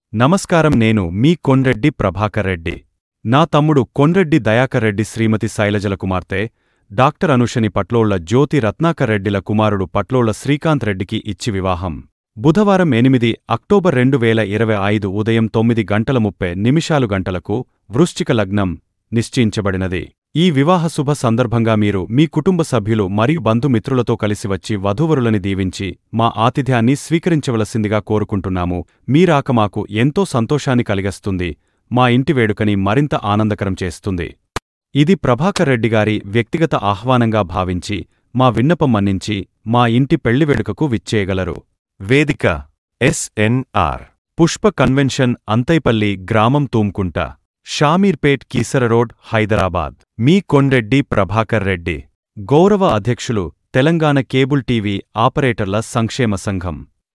నమస్కారం నేను మీ కొండ్రెడ్డి ప్రభాకర్ రెడ్డి నా తమ్ముడు కొండ్రెడ్డి దయాకర్ రెడ్డి శ్రీమతి శైలజల కుమార్తె డాక్టర్ అనుషని పట్లోళ్ల జ్యోతి రత్నాకర్ రెడ్డిల కుమారుడు పట్లోళ్ల శ్రీకాంత్ రెడ్డికి ఇచ్చి వివాహం బుధవారం ఎనిమిది అక్టోబర్ రెండు వేల ఇరవై ఐదు ఉదయం తొమ్మిది గంటల ముప్పై నిమిషాలు గంటలకు వృశ్చిక లగ్నం నిశ్చయించబడినది ఈ వివాహ శుభ సందర్భంగా మీరు మీ కుటుంబ సభ్యులు మరియు బంధుమిత్రులతో కలిసి వచ్చి వధూవరులని దీవించి మా ఆతిథ్యాన్ని స్వీకరించవలసిందిగా కోరుకుంటున్నాము మీరాక మాకు ఎంతో సంతోషాన్ని కలిగస్తుంది మా ఇంటి వేడుకని మరింత ఆనందకరం చేస్తుంది ఇది ప్రభాకర్ రెడ్డి గారి వ్యక్తిగత ఆహ్వానంగా భావించి మా విన్నపం మన్నించి మా ఇంటి పెళ్లి వేడుకకు విచ్చేయగలరు వేదిక ఎస్ఎన్ఆర్ పుష్ప కన్వెన్షన్ అంతైపల్లి గ్రామం తూమ్కుంట షామీర్పేట్ కీసర రోడ్ హైదరాబాద్ మీ కొండ్రెడ్డి ప్రభాకర్ రెడ్డి గౌరవ అధ్యక్షులు తెలంగాణ కేబుల్ టీవీ ఆపరేటర్ల సంక్షేమ సంఘం